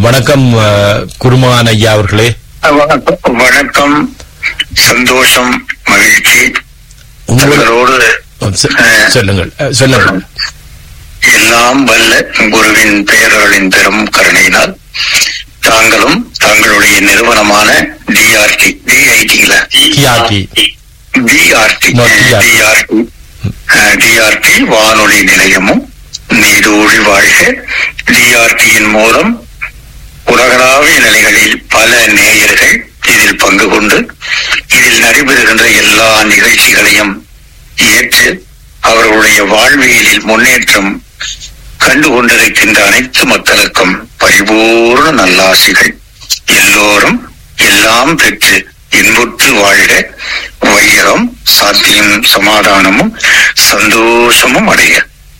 வணக்கம் அஹ், குருமகான் ஐயா அவர்களே வணக்கம் வணக்கம் சந்தோஷம் மகிழ்ச்சி உங்களோட தங்களோடு சொ- சொல்லுங்கள் அஹ், சொல்லுங்கள் எல்லாம் வல்ல குருவின் பெயர்களின் பெரும் கருணையினால் தாங்களும் தங்களுடைய நிறுவனமான டிஆர்டி டிஐடிங்களா TRT. TRT No, TRT. TRT TRT வானொலி நிலையமும் நீடூழி வாழ்க டிஆர்டியின் மூலம் உலகளாவிய நிலைகளில் பல நேயர்கள் இதில் பங்கு கொண்டு இதில் நடைபெறுகின்ற எல்லா நிகழ்ச்சிகளையும் ஏற்று அவர்களுடைய வாழ்வியலில் முன்னேற்றம் கண்டு கொண்டிருக்கின்ற அனைத்து மக்களுக்கும் பரிபூர்ண நல்லாசிகள் எல்லோரும் எல்லாம் பெற்று இன்புற்று வாழ்க வையகம் சாத்தியம் சமாதானமும் சந்தோஷமும் அடைய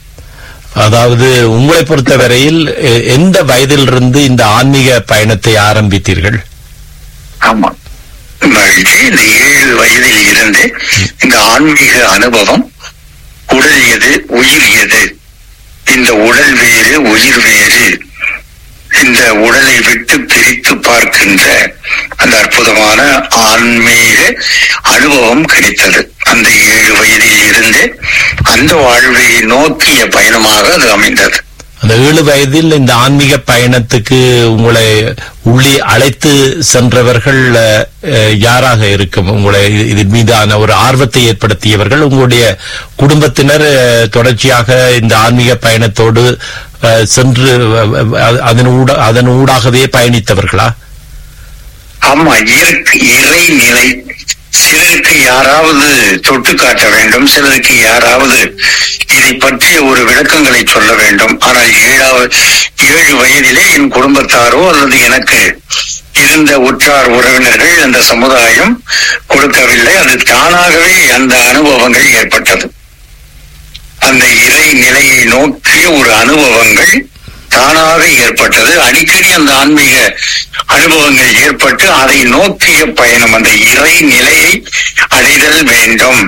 அதாவது உங்களை பொறுத்தவரையில் எ- எந்த வயதிலிருந்து இந்த ஆன்மீக பயணத்தை ஆரம்பித்தீர்கள் ஆமா மகிழ்ச்சி இந்த ஏழு வயதில் இருந்து இந்த ஆன்மீக அனுபவம் உடல் எது உயிர் எது இந்த உடல் வேறு உயிர் வேறு இந்த உடலை விட்டு பிரித்து பார்க்கின்ற அந்த அற்புதமான ஆன்மீக அனுபவம் கிடைத்தது அந்த ஏழு வயதில் இருந்து அந்த வாழ்வை நோக்கிய பயணமாக அது அமைந்தது அந்த ஏழு வயதில் இந்த ஆன்மீக பயணத்துக்கு உங்களை உள்ளே அழைத்து சென்றவர்கள் அஹ், அஹ், யாராக இருக்கும் உங்களை இது- இதன் மீதான ஒரு ஆர்வத்தை ஏற்படுத்தியவர்கள் உங்களுடைய குடும்பத்தினர் அஹ், தொடர்ச்சியாக இந்த ஆன்மீக பயணத்தோடு அஹ், சென்று அஹ், அதன் ஊட அதன் ஊடாகவே பயணித்தவர்களா ஆமா இயற்கை இறைநிலை சிலருக்கு யாராவது தொட்டு காட்ட வேண்டும் சிலருக்கு யாராவது இதை பற்றிய ஒரு விளக்கங்களை சொல்ல வேண்டும் ஆனால் ஏழாவது ஏழு வயதிலே என் குடும்பத்தாரோ அல்லது எனக்கு இருந்த உற்றார் உறவினர்கள் அந்த சமுதாயம் கொடுக்கவில்லை அது தானாகவே அந்த அனுபவங்கள் ஏற்பட்டது அந்த இறை நிலையை நோக்கிய ஒரு அனுபவங்கள் தானாக ஏற்பட்டது அடிக்கடி அந்த ஆன்மீக அனுபவங்கள் ஏற்பட்டு அதை நோக்கிய பயணம் அந்த இறை நிலையை அடைதல் வேண்டும்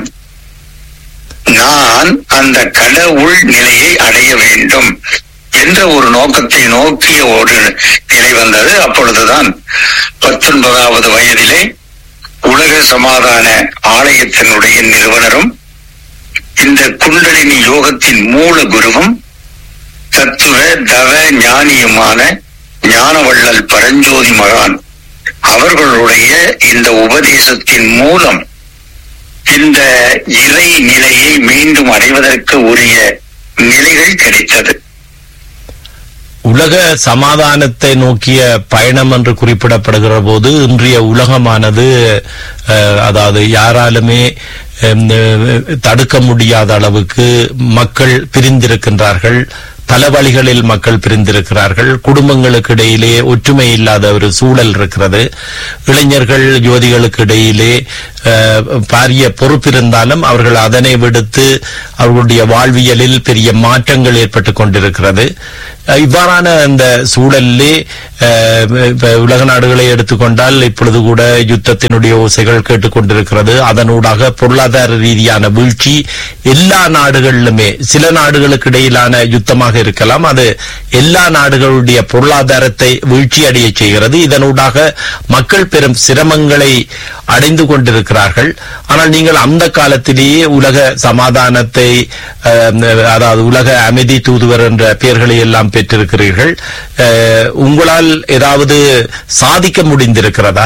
நான் அந்த கடவுள் நிலையை அடைய வேண்டும் என்ற ஒரு நோக்கத்தை நோக்கிய ஒரு நிலை வந்தது அப்பொழுதுதான் பத்தொன்பதாவது வயதிலே உலக சமாதான ஆலயத்தினுடைய நிறுவனரும் இந்த குண்டலினி யோகத்தின் மூல குருவும் தத்துவ தவ ஞானியுமான ஞானவள்ளல் பரஞ்சோதி மகான் அவர்களுடைய இந்த உபதேசத்தின் மூலம் இந்த இறை நிலையை மீண்டும் அடைவதற்கு உரிய நிலைகள் கிடைத்தது உலக சமாதானத்தை நோக்கிய பயணம் என்று குறிப்பிடப்படுகிற போது இன்றைய உலகமானது அஹ், அதாவது யாராலுமே ஹம், தடுக்க முடியாத அளவுக்கு மக்கள் பிரிந்திருக்கின்றார்கள் பல வழிகளில் மக்கள் பிரிந்திருக்கிறார்கள் குடும்பங்களுக்கு இடையிலே ஒற்றுமை இல்லாத ஒரு சூழல் இருக்கிறது இளைஞர்கள் யுவதிகளுக்கு இடையிலே அஹ், பாரிய பொறுப்பு இருந்தாலும் அவர்கள் அதனை விடுத்து அவர்களுடைய வாழ்வியலில் பெரிய மாற்றங்கள் ஏற்பட்டுக் கொண்டிருக்கிறது அஹ், இவ்வாறான இந்த சூழலிலே அஹ், இப்ப உலக நாடுகளை எடுத்துக்கொண்டால் இப்பொழுது கூட யுத்தத்தினுடைய ஓசைகள் கேட்டுக்கொண்டிருக்கிறது அதனூடாக பொருளாதார ரீதியான வீழ்ச்சி எல்லா நாடுகளிலுமே சில நாடுகளுக்கு இடையிலான யுத்தமாக இருக்கலாம் அது எல்லா நாடுகளுடைய பொருளாதாரத்தை வீழ்ச்சி அடைய செய்கிறது இதனூடாக மக்கள் பெரும் சிரமங்களை அடைந்து கொண்டிருக்கிறார்கள் ஆனால் நீங்கள் அந்த காலத்திலேயே உலக சமாதானத்தை அஹ், அதாவது உலக அமைதி தூதுவர் என்ற பெயர்களை எல்லாம் பெற்றிருக்கிறீர்கள் அஹ், உங்களால் ஏதாவது சாதிக்க முடிந்திருக்கிறதா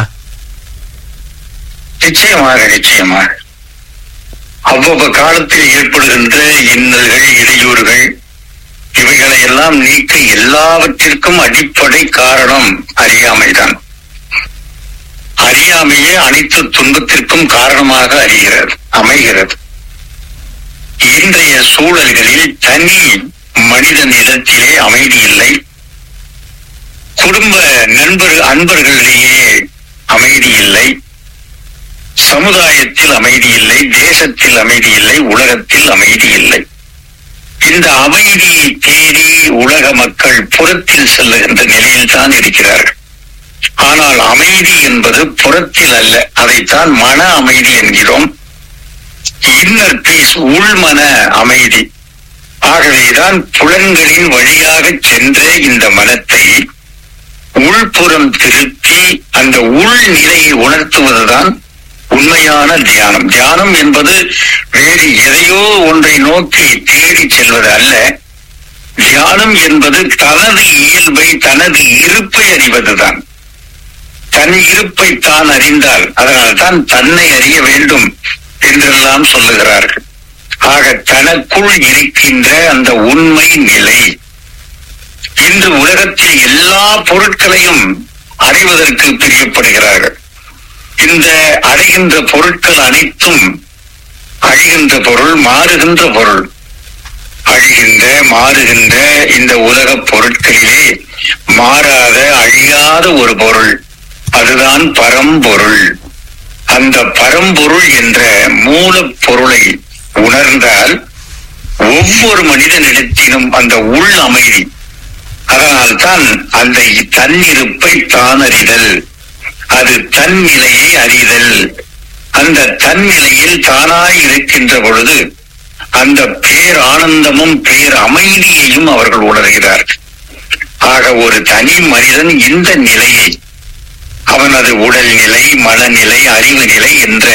நிச்சயமாக நிச்சயமாக அவ்வப்ப காலத்தில் ஏற்படுகின்ற இன்னல்கள் இடையூறுகள் இவைகளை எல்லாம் நீக்க எல்லாவற்றிற்கும் அடிப்படை காரணம் அறியாமைதான் அறியாமையே அனைத்து துன்பத்திற்கும் காரணமாக அறிகிறது அமைகிறது இன்றைய சூழல்களில் தனி மனிதன் இடத்திலே அமைதி இல்லை குடும்ப நண்பர் அன்பர்களிடையே அமைதி இல்லை சமுதாயத்தில் அமைதி இல்லை தேசத்தில் அமைதி இல்லை உலகத்தில் அமைதி இல்லை இந்த அமைதியை தேடி உலக மக்கள் புறத்தில் செல்லுகின்ற நிலையில் தான் இருக்கிறார்கள் ஆனால் அமைதி என்பது புறத்தில் அல்ல அதைத்தான் மன அமைதி என்கிறோம் இன்னர் பீஸ் உள்மன அமைதி ஆகவேதான் புலன்களின் வழியாக சென்ற இந்த மனத்தை உள்புறம் திருப்பி அந்த உள் நிலையை உணர்த்துவதுதான் உண்மையான தியானம் தியானம் என்பது வேறு எதையோ ஒன்றை நோக்கி தேடி செல்வது அல்ல தியானம் என்பது தனது இயல்பை தனது இருப்பை அறிவதுதான் தன் இருப்பை தான் அறிந்தால் அதனால் தான் தன்னை அறிய வேண்டும் என்றெல்லாம் சொல்லுகிறார்கள் ஆக தனக்குள் இருக்கின்ற அந்த உண்மை நிலை இன்று உலகத்தில் எல்லா பொருட்களையும் அறிவதற்கு பிரியப்படுகிறார்கள் இந்த அடைகின்ற பொருட்கள் அனைத்தும் அழிகின்ற பொருள் மாறுகின்ற பொருள் அழிகின்ற மாறுகின்ற இந்த உலக பொருட்களிலே மாறாத அழியாத ஒரு பொருள் அதுதான் பரம்பொருள் அந்த பரம்பொருள் என்ற மூலப்பொருளை உணர்ந்தால் ஒவ்வொரு மனிதனிடத்திலும் அந்த உள் அமைதி அதனால்தான் அந்த தன்னிருப்பை தான் அறிதல் அது தன் நிலையை அறிதல் அந்த தன்னிலையில் தானாய் இருக்கின்ற பொழுது அந்த பேர் ஆனந்தமும் பேர் அமைதியையும் அவர்கள் உணர்கிறார்கள் ஆக ஒரு தனி மனிதன் இந்த நிலையை அவனது உடல் நிலை மனநிலை அறிவு நிலை என்ற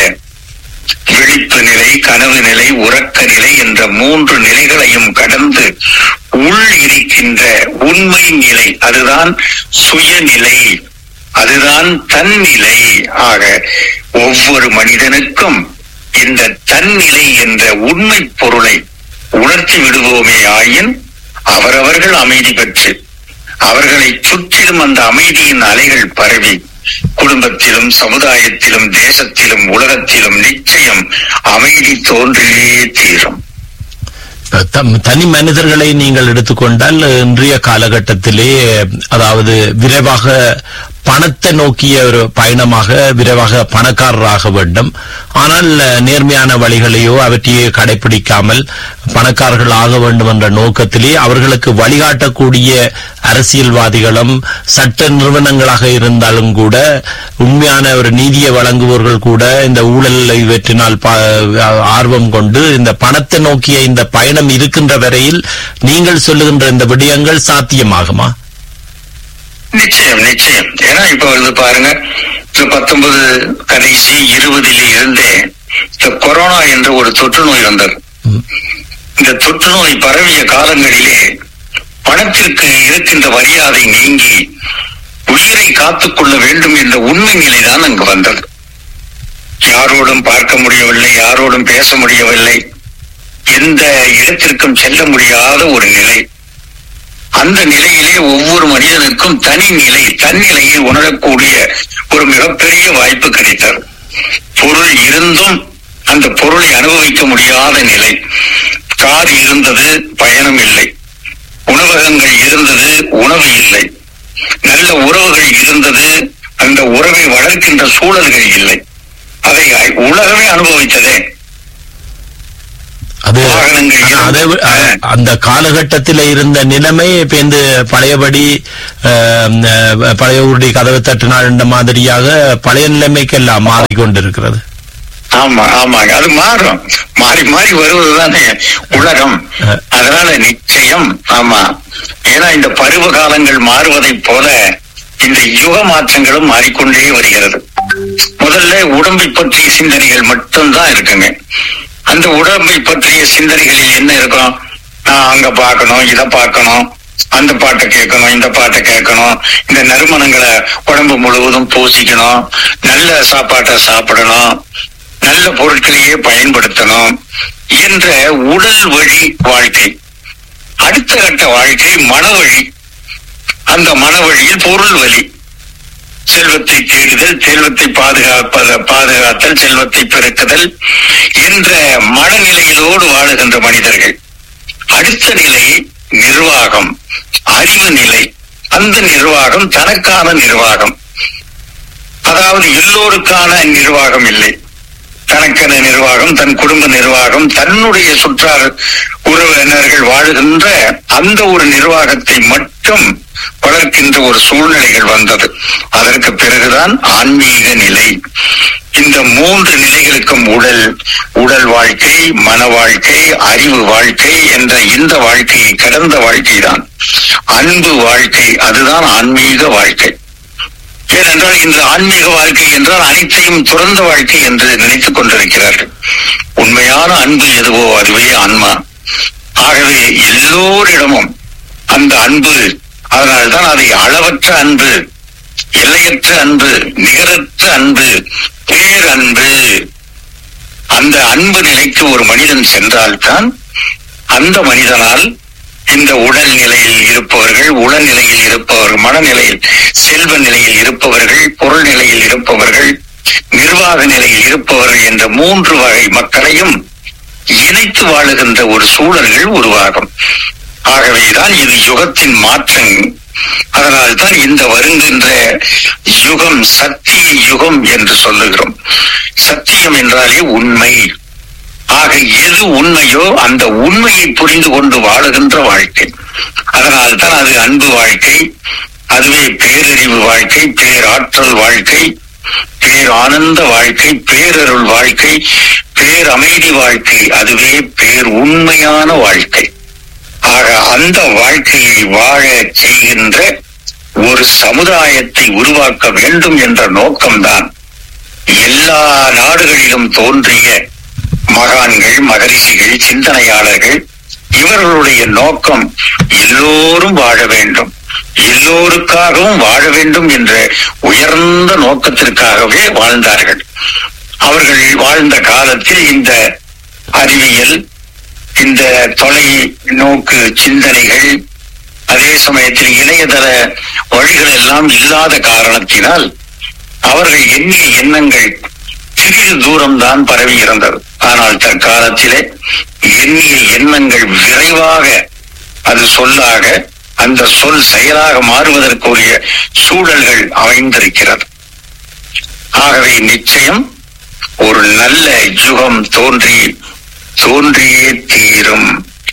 விழிப்பு நிலை கனவு நிலை உறக்க நிலை என்ற மூன்று நிலைகளையும் கடந்து உள் இருக்கின்ற உண்மை நிலை அதுதான் சுயநிலை அதுதான் தன்னிலை ஆக ஒவ்வொரு மனிதனுக்கும் இந்த தன்னிலை என்ற உண்மை பொருளை உணர்த்தி விடுவோமே ஆயின் அவரவர்கள் அமைதி பெற்று அவர்களை சுற்றிலும் அந்த அமைதியின் அலைகள் பரவி குடும்பத்திலும் சமுதாயத்திலும் தேசத்திலும் உலகத்திலும் நிச்சயம் அமைதி தோன்றியே தீரும் தம் தனி மனிதர்களை நீங்கள் எடுத்துக்கொண்டால் இன்றைய காலகட்டத்திலே அதாவது விரைவாக பணத்தை நோக்கிய ஒரு பயணமாக விரைவாக பணக்காரராக வேண்டும் ஆனால் நேர்மையான வழிகளையோ அவற்றையே கடைபிடிக்காமல் பணக்காரர்கள் ஆக வேண்டும் என்ற நோக்கத்திலே அவர்களுக்கு வழிகாட்டக்கூடிய அரசியல்வாதிகளும் சட்ட நிறுவனங்களாக இருந்தாலும் கூட உண்மையான ஒரு நீதியை வழங்குபவர்கள் கூட இந்த ஊழலை வெற்றினால் ஆர்வம் கொண்டு இந்த பணத்தை நோக்கிய இந்த பயணம் இருக்கின்ற வரையில் நீங்கள் சொல்லுகின்ற இந்த விடயங்கள் சாத்தியமாகுமா நிச்சயம் நிச்சயம் ஏன்னா இப்ப வந்து பாருங்க இந்த பத்தொன்பது கடைசி இருபதில் இருந்தே இந்த கொரோனா என்ற ஒரு தொற்று நோய் வந்தது இந்த தொற்று நோய் பரவிய காலங்களிலே பணத்திற்கு இருக்கின்ற மரியாதை நீங்கி உயிரை காத்துக்கொள்ள வேண்டும் என்ற உண்மை நிலைதான் அங்கு வந்தது யாரோடும் பார்க்க முடியவில்லை யாரோடும் பேச முடியவில்லை எந்த இடத்திற்கும் செல்ல முடியாத ஒரு நிலை அந்த நிலையிலே ஒவ்வொரு மனிதனுக்கும் தனி நிலை தன்னிலையை உணரக்கூடிய ஒரு மிகப்பெரிய வாய்ப்பு கிடைத்தது பொருள் இருந்தும் அந்த பொருளை அனுபவிக்க முடியாத நிலை கார் இருந்தது பயணம் இல்லை உணவகங்கள் இருந்தது உணவு இல்லை நல்ல உறவுகள் இருந்தது அந்த உறவை வளர்க்கின்ற சூழல்கள் இல்லை அதை உலகமே அனுபவித்ததே அது அதை அந்த காலகட்டத்தில் இருந்த நிலைமை இப்ப இந்த பழையபடி பழைய ஊருடைய கதவை தட்டினாள் என்ற மாதிரியாக பழைய நிலைமைக்கெல்லாம் மாறிக்கொண்டிருக்கிறது ஆமா ஆமாங்க அது மாறும் மாறி மாறி வருவதுதானே உலகம் அதனால நிச்சயம் ஆமா ஏன்னா இந்த பருவ காலங்கள் மாறுவதைப் போல இந்த யுக மாற்றங்களும் மாறிக்கொண்டே வருகிறது முதல்ல உடம்பை பற்றிய சிந்தனைகள் மட்டும்தான் இருக்குங்க அந்த உடம்பை பற்றிய சிந்தனைகளில் என்ன இருக்கும் நான் அங்க பார்க்கணும் இதை பார்க்கணும் அந்த பாட்டை கேட்கணும் இந்த பாட்டை கேட்கணும் இந்த நறுமணங்களை உடம்பு முழுவதும் பூசிக்கணும் நல்ல சாப்பாட்டை சாப்பிடணும் நல்ல பொருட்களையே பயன்படுத்தணும் என்ற உடல் வழி வாழ்க்கை அடுத்த கட்ட வாழ்க்கை மனவழி அந்த மனவழியில் பொருள் வழி செல்வத்தை தேடுதல் செல்வத்தை பாதுகாப்பத பாதுகாத்தல் செல்வத்தை பெருக்குதல் என்ற மனநிலையிலோடு வாழுகின்ற மனிதர்கள் அடுத்த நிலை நிர்வாகம் அறிவு நிலை அந்த நிர்வாகம் தனக்கான நிர்வாகம் அதாவது எல்லோருக்கான நிர்வாகம் இல்லை தனக்கென நிர்வாகம் தன் குடும்ப நிர்வாகம் தன்னுடைய சுற்றார் உறவினர்கள் வாழுகின்ற அந்த ஒரு நிர்வாகத்தை மட்டும் வளர்க்கின்ற ஒரு சூழ்நிலைகள் வந்தது அதற்கு பிறகுதான் ஆன்மீக நிலை இந்த மூன்று நிலைகளுக்கும் உடல் உடல் வாழ்க்கை மன வாழ்க்கை அறிவு வாழ்க்கை என்ற இந்த வாழ்க்கையை கடந்த வாழ்க்கைதான் அன்பு வாழ்க்கை அதுதான் ஆன்மீக வாழ்க்கை ஏனென்றால் இந்த ஆன்மீக வாழ்க்கை என்றால் அனைத்தையும் துறந்த வாழ்க்கை என்று நினைத்துக் கொண்டிருக்கிறார்கள் உண்மையான அன்பு எதுவோ அதுவே ஆன்மா ஆகவே எல்லோரிடமும் அந்த அன்பு அதனால்தான் அதை அளவற்ற அன்பு எல்லையற்ற அன்பு நிகரற்ற அன்பு பேரன்பு அந்த அன்பு நிலைக்கு ஒரு மனிதன் சென்றால்தான் அந்த மனிதனால் இந்த உடல் நிலையில் இருப்பவர்கள் உளநிலையில் இருப்பவர்கள் மனநிலையில் செல்வ நிலையில் இருப்பவர்கள் பொருள் நிலையில் இருப்பவர்கள் நிர்வாக நிலையில் இருப்பவர்கள் என்ற மூன்று வகை மக்களையும் இணைத்து வாழுகின்ற ஒரு சூழல்கள் உருவாகும் ஆகவேதான் இது யுகத்தின் மாற்றம் அதனால்தான் இந்த வருகின்ற யுகம் சத்திய யுகம் என்று சொல்லுகிறோம் சத்தியம் என்றாலே உண்மை ஆக எது உண்மையோ அந்த உண்மையை புரிந்து கொண்டு வாழுகின்ற வாழ்க்கை அதனால்தான் அது அன்பு வாழ்க்கை அதுவே பேரறிவு வாழ்க்கை பேராற்றல் வாழ்க்கை பேரானந்த வாழ்க்கை பேரருள் வாழ்க்கை பேரமைதி வாழ்க்கை அதுவே பேர் உண்மையான வாழ்க்கை ஆக அந்த வாழ்க்கையை வாழ செய்கின்ற ஒரு சமுதாயத்தை உருவாக்க வேண்டும் என்ற நோக்கம்தான் எல்லா நாடுகளிலும் தோன்றிய மகான்கள் மகரிஷிகள் சிந்தனையாளர்கள் இவர்களுடைய நோக்கம் எல்லோரும் வாழ வேண்டும் எல்லோருக்காகவும் வாழ வேண்டும் என்ற உயர்ந்த நோக்கத்திற்காகவே வாழ்ந்தார்கள் அவர்கள் வாழ்ந்த காலத்தில் இந்த அறிவியல் இந்த தொலை நோக்கு சிந்தனைகள் அதே சமயத்தில் இணையதள வழிகள் எல்லாம் இல்லாத காரணத்தினால் அவர்கள் எண்ணிய எண்ணங்கள் சிறிது தூரம்தான் பரவி இருந்தது ஆனால் தற்காலத்திலே எண்ணிய எண்ணங்கள் விரைவாக அது சொல்லாக அந்த சொல் செயலாக மாறுவதற்குரிய சூழல்கள் அமைந்திருக்கிறது ஆகவே நிச்சயம் ஒரு நல்ல யுகம் தோன்றி தோன்றியே தீரும்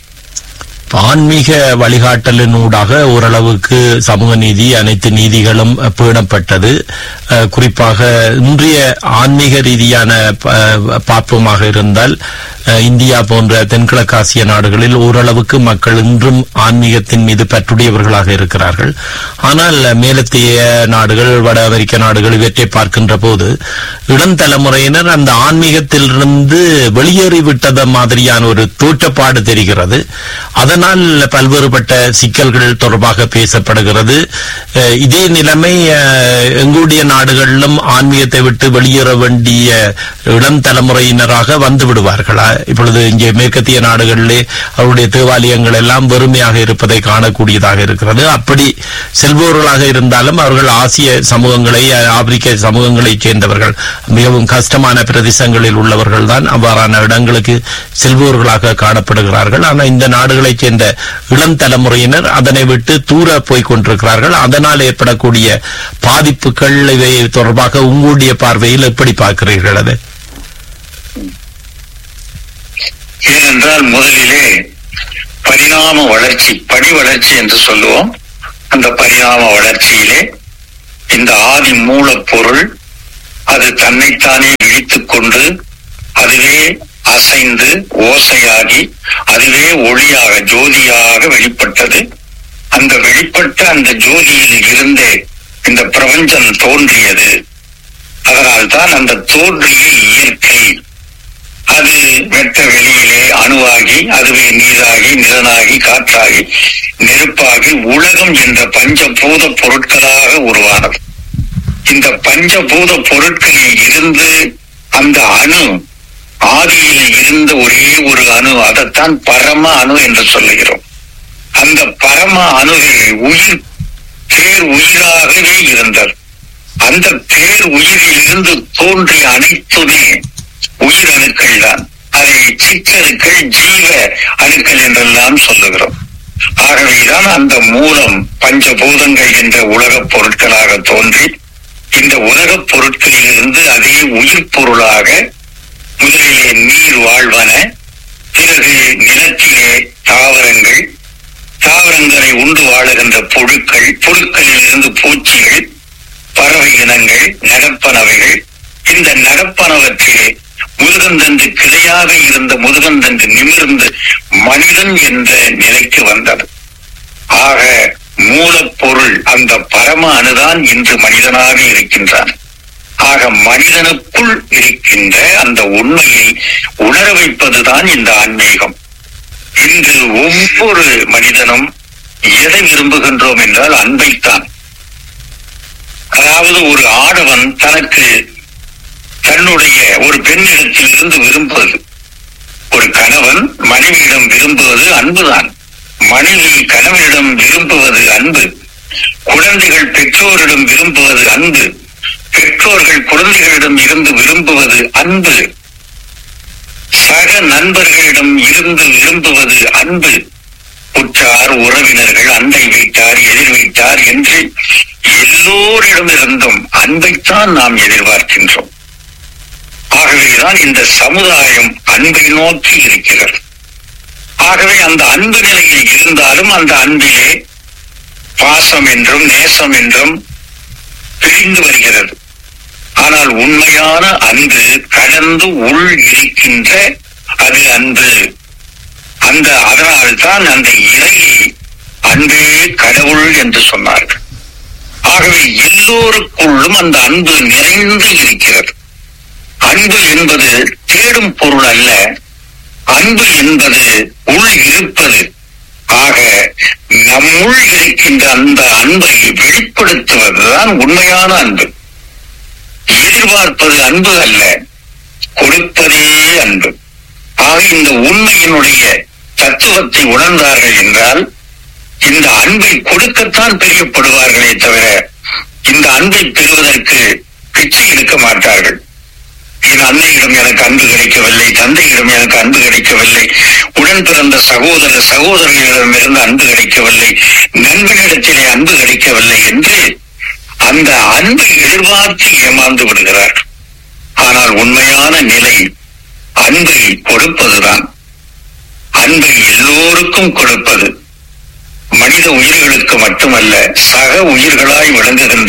ஆன்மீக வழிகாட்டலினூடாக ஓரளவுக்கு சமூக நீதி அனைத்து நீதிகளும் பேணப்பட்டது அஹ், குறிப்பாக இன்றைய ஆன்மீக ரீதியான ப- பார்ப்போமாக இருந்தால் அஹ், இந்தியா போன்ற தென்கிழக்காசிய நாடுகளில் ஓரளவுக்கு மக்கள் இன்றும் ஆன்மீகத்தின் மீது பற்றுடையவர்களாக இருக்கிறார்கள் ஆனால் மேலத்திய நாடுகள் வட அமெரிக்க நாடுகள் இவற்றை பார்க்கின்ற போது இளம் தலைமுறையினர் அந்த ஆன்மீகத்திலிருந்து வெளியேறிவிட்டத மாதிரியான ஒரு தோற்றப்பாடு தெரிகிறது அதனால் பல்வேறுபட்ட சிக்கல்கள் தொடர்பாக பேசப்படுகிறது அஹ், இதே நிலைமை அஹ், எங்களுடைய நாடுகளிலும் ஆன்மீகத்தை விட்டு வெளியேற வேண்டிய இளம் தலைமுறையினராக வந்து விடுவார்களா இப்பொழுது இங்கே மேற்கத்திய நாடுகளிலே அவருடைய தேவாலயங்கள் எல்லாம் வெறுமையாக இருப்பதை காணக்கூடியதாக இருக்கிறது அப்படி செல்பவர்களாக இருந்தாலும் அவர்கள் ஆசிய சமூகங்களை அஹ், ஆப்பிரிக்க சமூகங்களைச் சேர்ந்தவர்கள் மிகவும் கஷ்டமான பிரதேசங்களில் உள்ளவர்கள் தான் அவ்வாறான இடங்களுக்கு செல்பவர்களாக காணப்படுகிறார்கள் ஆனால் இந்த நாடுகளைச் சேர்ந்த இளம் தலைமுறையினர் அதனை விட்டு தூர போய் கொண்டிருக்கிறார்கள் அதனால் ஏற்படக்கூடிய பாதிப்புகள் இவை தொடர்பாக உங்களுடைய பார்வையில் எப்படி பார்க்கிறீர்கள் அது ஏனென்றால் முதலிலே பரிணாம வளர்ச்சி படி வளர்ச்சி என்று சொல்லுவோம் அந்த பரிணாம வளர்ச்சியிலே இந்த ஆதி மூலப்பொருள் அது தன்னைத்தானே விழித்துக் கொண்டு அதுவே அசைந்து ஓசையாகி அதுவே ஒளியாக ஜோதியாக வெளிப்பட்டது அந்த வெளிப்பட்ட அந்த ஜோதியில் இருந்தே இந்த பிரபஞ்சம் தோன்றியது அதனால்தான் அந்த தோன்றிய இயற்கை அது வெட்ட வெளியிலே அணுவாகி அதுவே நீராகி நிலனாகி காற்றாகி நெருப்பாகி உலகம் என்ற பஞ்சபூத பொருட்களாக உருவானது இந்த பஞ்சபூத பொருட்களில் இருந்து அந்த அணு ஆதியில் இருந்த ஒரே ஒரு அணு அதைத்தான் பரம அணு என்று சொல்லுகிறோம் அந்த பரம அணுவில் உயிர் பேர் உயிராகவே இருந்தது அந்த பேர் உயிரில் இருந்து தோன்றிய அனைத்துமே உயிர் அணுக்கள் தான் அதை சிற்றணுக்கள் ஜீவ அணுக்கள் என்றெல்லாம் சொல்லுகிறோம் ஆகவேதான் அந்த மூலம் பஞ்சபூதங்கள் என்ற உலகப் பொருட்களாக தோன்றி இந்த உலகப் பொருட்களில் இருந்து அதே உயிர் பொருளாக முதலிலே நீர் வாழ்வன பிறகு நிலத்திலே தாவரங்கள் தாவரங்களை உண்டு வாழுகின்ற புழுக்கள் புழுக்களில் இருந்து பூச்சிகள் பறவை இனங்கள் நடப்பனவைகள் இந்த நடப்பனவற்றிலே முதுகந்தன்று கிளையாக இருந்த முதுகந்தன்று நிமிர்ந்து மனிதன் என்ற நிலைக்கு வந்தது ஆக மூலப்பொருள் அந்த பரம அணுதான் இன்று மனிதனாக இருக்கின்றான் ஆக மனிதனுக்குள் இருக்கின்ற அந்த உண்மையை உணர வைப்பதுதான் இந்த ஆன்மீகம் இன்று ஒவ்வொரு மனிதனும் எதை விரும்புகின்றோம் என்றால் அன்பைத்தான் அதாவது ஒரு ஆடவன் தனக்கு தன்னுடைய ஒரு பெண்ணிடத்தில் இருந்து விரும்புவது ஒரு கணவன் மனைவியிடம் விரும்புவது அன்புதான் மனைவி கணவனிடம் விரும்புவது அன்பு குழந்தைகள் பெற்றோரிடம் விரும்புவது அன்பு பெற்றோர்கள் குழந்தைகளிடம் இருந்து விரும்புவது அன்பு சக நண்பர்களிடம் இருந்து விரும்புவது அன்பு உற்றார் உறவினர்கள் அண்டை வீட்டார் எதிர் வீட்டார் என்று எல்லோரிடமிருந்தும் அன்பைத்தான் நாம் எதிர்பார்க்கின்றோம் ஆகவேதான் இந்த சமுதாயம் அன்பை நோக்கி இருக்கிறது ஆகவே அந்த அன்பு நிலையில் இருந்தாலும் அந்த அன்பிலே பாசம் என்றும் நேசம் என்றும் பிரிந்து வருகிறது ஆனால் உண்மையான அன்பு கடந்து உள் இருக்கின்ற அது அன்பு அந்த அதனால்தான் அந்த இறையை அன்பே கடவுள் என்று சொன்னார்கள் ஆகவே எல்லோருக்குள்ளும் அந்த அன்பு நிறைந்து இருக்கிறது அன்பு என்பது தேடும் பொருள் அல்ல அன்பு என்பது உள் இருப்பது ஆக நம்முள் இருக்கின்ற அந்த அன்பை வெளிப்படுத்துவதுதான் உண்மையான அன்பு எதிர்பார்ப்பது அன்பு அல்ல கொடுப்பதே அன்பு ஆக இந்த உண்மையினுடைய தத்துவத்தை உணர்ந்தார்கள் என்றால் இந்த அன்பை கொடுக்கத்தான் பிரியப்படுவார்களே தவிர இந்த அன்பை பெறுவதற்கு பிச்சை எடுக்க மாட்டார்கள் என் அன்னையிடம் எனக்கு அன்பு கிடைக்கவில்லை தந்தையிடம் எனக்கு அன்பு கிடைக்கவில்லை உடன் பிறந்த சகோதர சகோதரிகளிடமிருந்து அன்பு கிடைக்கவில்லை நண்பனிடத்திலே அன்பு கிடைக்கவில்லை என்று அந்த அன்பை எதிர்பார்த்து ஏமாந்து விடுகிறார் ஆனால் உண்மையான நிலை அன்பை கொடுப்பதுதான் அன்பை எல்லோருக்கும் கொடுப்பது மனித உயிர்களுக்கு மட்டுமல்ல சக உயிர்களாய் விளங்குகின்ற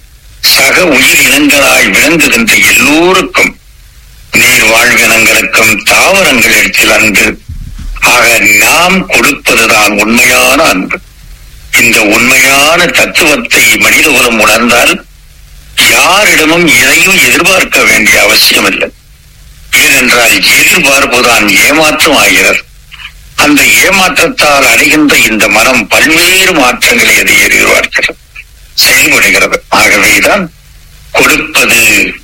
சக உயிர் இனங்களாய் விளங்குகின்ற எல்லோருக்கும் நீர் வாழ்வினங்களுக்கும் தாவரங்களிடத்தில் அன்பு ஆக நாம் கொடுப்பதுதான் உண்மையான அன்பு இந்த உண்மையான தத்துவத்தை மனிதகுலம் உணர்ந்தால் யாரிடமும் எதையும் எதிர்பார்க்க வேண்டிய அவசியமில்லை ஏனென்றால் எதிர்பார்ப்புதான் ஏமாற்றம் ஆகிறது அந்த ஏமாற்றத்தால் அடைகின்ற இந்த மனம் பல்வேறு மாற்றங்களை அது எதிர்பார்க்கிறது செயல்படுகிறது ஆகவேதான் கொடுப்பது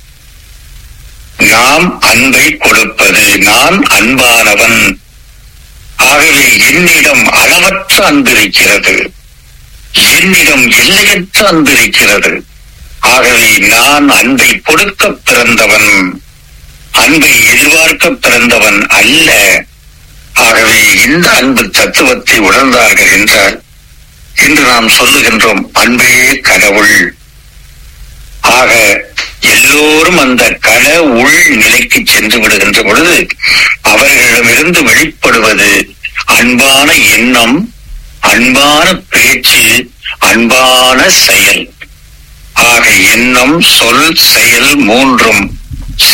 நாம் அன்பை கொடுப்பது நான் அன்பானவன் ஆகவே என்னிடம் அளவற்ற அன்பு இருக்கிறது என்னிடம் எல்லையற்ற அன்பு இருக்கிறது ஆகவே நான் அன்பை கொடுக்க பிறந்தவன் அன்பை எதிர்பார்க்க பிறந்தவன் அல்ல ஆகவே இந்த அன்பு தத்துவத்தை உணர்ந்தார்கள் என்றால் இன்று நாம் சொல்லுகின்றோம் அன்பே கடவுள் ஆக எல்லோரும் அந்த கட உள் நிலைக்கு சென்று விடுகின்ற பொழுது அவர்களிடமிருந்து வெளிப்படுவது அன்பான எண்ணம் அன்பான பேச்சு அன்பான செயல் ஆக எண்ணம் சொல் செயல் மூன்றும்